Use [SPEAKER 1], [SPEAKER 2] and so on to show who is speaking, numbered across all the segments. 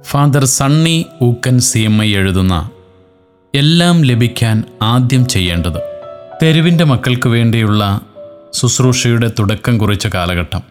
[SPEAKER 1] father Sunny Ookkan C M I എഴുതുന്ന എല്ലാം ലഭിക്കാൻ ആദ്യം ചെയ്യേണ്ടത് തെരുവിൻ്റെ മക്കൾക്ക് വേണ്ടിയുള്ള ശുശ്രൂഷയുടെ തുടക്കം കുറിച്ച കാലഘട്ടം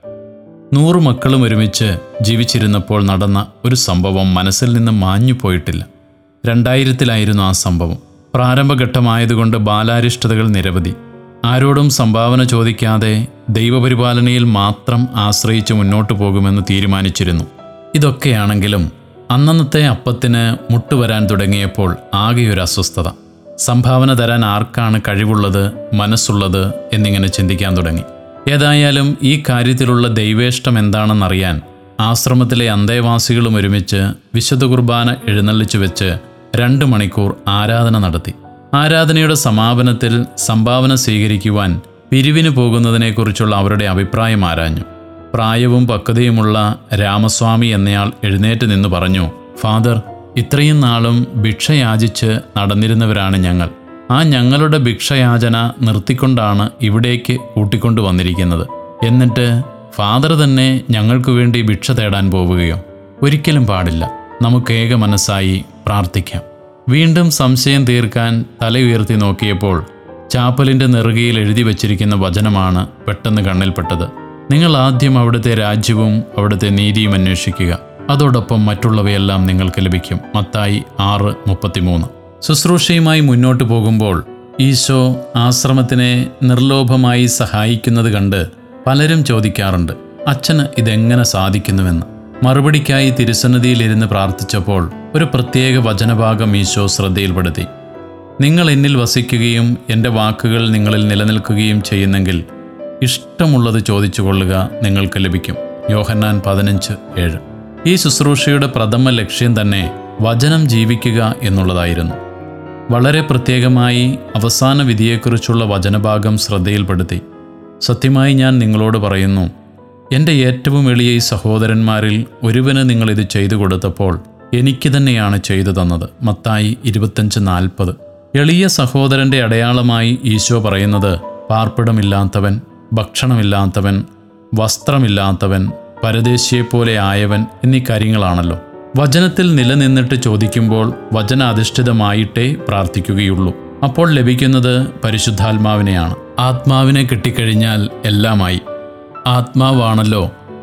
[SPEAKER 1] നൂറു മക്കളും ഒരുമിച്ച് ജീവിച്ചിരുന്നപ്പോൾ നടന്ന ഒരു സംഭവം മനസ്സിൽ നിന്ന് മാഞ്ഞു പോയിട്ടില്ല രണ്ടായിരത്തിലായിരുന്നു ആ സംഭവം പ്രാരംഭഘട്ടമായതുകൊണ്ട് ബാലാരിഷ്ടതകൾ നിരവധി ആരോടും സംഭാവന ചോദിക്കാതെ ദൈവപരിപാലനയിൽ മാത്രം ആശ്രയിച്ച് മുന്നോട്ടു പോകുമെന്ന് തീരുമാനിച്ചിരുന്നു ഇതൊക്കെയാണെങ്കിലും അന്നന്നത്തെ അപ്പത്തിന് മുട്ടുവരാൻ തുടങ്ങിയപ്പോൾ ആകെയൊരു അസ്വസ്ഥത സംഭാവന തരാൻ ആർക്കാണ് കഴിവുള്ളത് മനസ്സുള്ളത് എന്നിങ്ങനെ ചിന്തിക്കാൻ തുടങ്ങി ഏതായാലും ഈ കാര്യത്തിലുള്ള ദൈവേഷ്ടം എന്താണെന്നറിയാൻ ആശ്രമത്തിലെ അന്തേവാസികളും ഒരുമിച്ച് വിശുദ്ധ കുർബാന എഴുന്നള്ളിച്ചു വെച്ച് രണ്ട് മണിക്കൂർ ആരാധന നടത്തി ആരാധനയുടെ സമാപനത്തിൽ സംഭാവന സ്വീകരിക്കുവാൻ പിരിവിന് പോകുന്നതിനെക്കുറിച്ചുള്ള അവരുടെ അഭിപ്രായം ആരാഞ്ഞു പ്രായവും പക്വതയുമുള്ള രാമസ്വാമി എന്നയാൾ എഴുന്നേറ്റ് നിന്ന് പറഞ്ഞു ഫാദർ ഇത്രയും നാളും ഭിക്ഷയാചിച്ച് നടന്നിരുന്നവരാണ് ഞങ്ങൾ ആ ഞങ്ങളുടെ ഭിക്ഷയാചന നിർത്തിക്കൊണ്ടാണ് ഇവിടേക്ക് കൂട്ടിക്കൊണ്ടു വന്നിരിക്കുന്നത് എന്നിട്ട് ഫാദർ തന്നെ ഞങ്ങൾക്ക് വേണ്ടി ഭിക്ഷ തേടാൻ പോവുകയോ ഒരിക്കലും പാടില്ല നമുക്ക് ഏക മനസ്സായി പ്രാർത്ഥിക്കാം വീണ്ടും സംശയം തീർക്കാൻ തല ഉയർത്തി നോക്കിയപ്പോൾ ചാപ്പലിൻ്റെ നെറുകയിൽ എഴുതി വച്ചിരിക്കുന്ന വചനമാണ് പെട്ടെന്ന് കണ്ണിൽപ്പെട്ടത് നിങ്ങൾ ആദ്യം അവിടുത്തെ രാജ്യവും അവിടുത്തെ നീതിയും അന്വേഷിക്കുക അതോടൊപ്പം മറ്റുള്ളവയെല്ലാം നിങ്ങൾക്ക് ലഭിക്കും മത്തായി ആറ് മുപ്പത്തിമൂന്ന് ശുശ്രൂഷയുമായി മുന്നോട്ടു പോകുമ്പോൾ ഈശോ ആശ്രമത്തിനെ നിർലോഭമായി സഹായിക്കുന്നത് കണ്ട് പലരും ചോദിക്കാറുണ്ട് അച്ഛന് ഇതെങ്ങനെ സാധിക്കുന്നുവെന്ന് മറുപടിക്കായി തിരുസന്നിധിയിലിരുന്ന് പ്രാർത്ഥിച്ചപ്പോൾ ഒരു പ്രത്യേക വചനഭാഗം ഈശോ ശ്രദ്ധയിൽപ്പെടുത്തി നിങ്ങൾ എന്നിൽ വസിക്കുകയും എൻ്റെ വാക്കുകൾ നിങ്ങളിൽ നിലനിൽക്കുകയും ചെയ്യുന്നെങ്കിൽ ഇഷ്ടമുള്ളത് ചോദിച്ചു കൊള്ളുക നിങ്ങൾക്ക് ലഭിക്കും യോഹന്നാൻ പതിനഞ്ച് ഏഴ് ഈ ശുശ്രൂഷയുടെ പ്രഥമ ലക്ഷ്യം തന്നെ വചനം ജീവിക്കുക എന്നുള്ളതായിരുന്നു വളരെ പ്രത്യേകമായി അവസാന വിധിയെക്കുറിച്ചുള്ള വചനഭാഗം ശ്രദ്ധയിൽപ്പെടുത്തി സത്യമായി ഞാൻ നിങ്ങളോട് പറയുന്നു എൻ്റെ ഏറ്റവും എളിയ ഈ സഹോദരന്മാരിൽ ഒരുവന് നിങ്ങൾ ഇത് ചെയ്തു കൊടുത്തപ്പോൾ എനിക്ക് തന്നെയാണ് ചെയ്തു തന്നത് മത്തായി ഇരുപത്തഞ്ച് നാൽപ്പത് എളിയ സഹോദരൻ്റെ അടയാളമായി ഈശോ പറയുന്നത് പാർപ്പിടമില്ലാത്തവൻ ഭക്ഷണമില്ലാത്തവൻ വസ്ത്രമില്ലാത്തവൻ പരദേശിയെപ്പോലെ ആയവൻ എന്നീ കാര്യങ്ങളാണല്ലോ വചനത്തിൽ നിലനിന്നിട്ട് ചോദിക്കുമ്പോൾ വചനാധിഷ്ഠിതമായിട്ടേ പ്രാർത്ഥിക്കുകയുള്ളൂ അപ്പോൾ ലഭിക്കുന്നത് പരിശുദ്ധാത്മാവിനെയാണ് ആത്മാവിനെ കിട്ടിക്കഴിഞ്ഞാൽ എല്ലാമായി ആത്മാവാണല്ലോ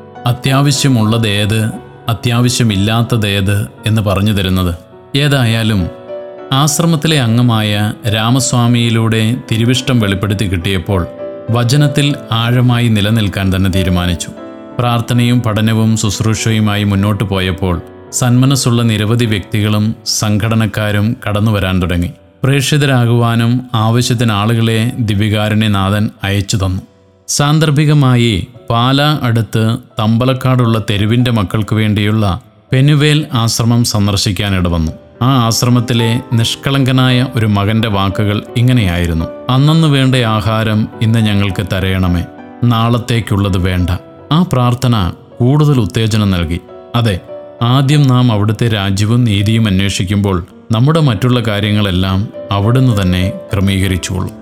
[SPEAKER 1] അത്യാവശ്യമുള്ളതേത് അത്യാവശ്യമില്ലാത്തതേത് എന്ന് പറഞ്ഞു തരുന്നത് ഏതായാലും ആശ്രമത്തിലെ അംഗമായ രാമസ്വാമിയിലൂടെ തിരുവിഷ്ടം വെളിപ്പെടുത്തി കിട്ടിയപ്പോൾ വചനത്തിൽ ആഴമായി നിലനിൽക്കാൻ തന്നെ തീരുമാനിച്ചു പ്രാർത്ഥനയും പഠനവും ശുശ്രൂഷയുമായി മുന്നോട്ട് പോയപ്പോൾ സന്മനസ്സുള്ള നിരവധി വ്യക്തികളും സംഘടനക്കാരും കടന്നു വരാൻ തുടങ്ങി പ്രേക്ഷിതരാകുവാനും ആവശ്യത്തിന് ആളുകളെ ദിവ്യകാരുണ്യനാഥൻ അയച്ചു തന്നു സാന്ദർഭികമായി പാല അടുത്ത് തമ്പലക്കാടുള്ള തെരുവിൻ്റെ മക്കൾക്ക് വേണ്ടിയുള്ള പെനുവേൽ ആശ്രമം സന്ദർശിക്കാനിട വന്നു ആ ആശ്രമത്തിലെ നിഷ്കളങ്കനായ ഒരു മകന്റെ വാക്കുകൾ ഇങ്ങനെയായിരുന്നു അന്നന്ന് വേണ്ട ആഹാരം ഇന്ന് ഞങ്ങൾക്ക് തരയണമേ നാളത്തേക്കുള്ളത് വേണ്ട ആ പ്രാർത്ഥന കൂടുതൽ ഉത്തേജനം നൽകി അതെ ആദ്യം നാം അവിടുത്തെ രാജ്യവും നീതിയും അന്വേഷിക്കുമ്പോൾ നമ്മുടെ മറ്റുള്ള കാര്യങ്ങളെല്ലാം അവിടുന്ന് തന്നെ ക്രമീകരിച്ചുകൊള്ളും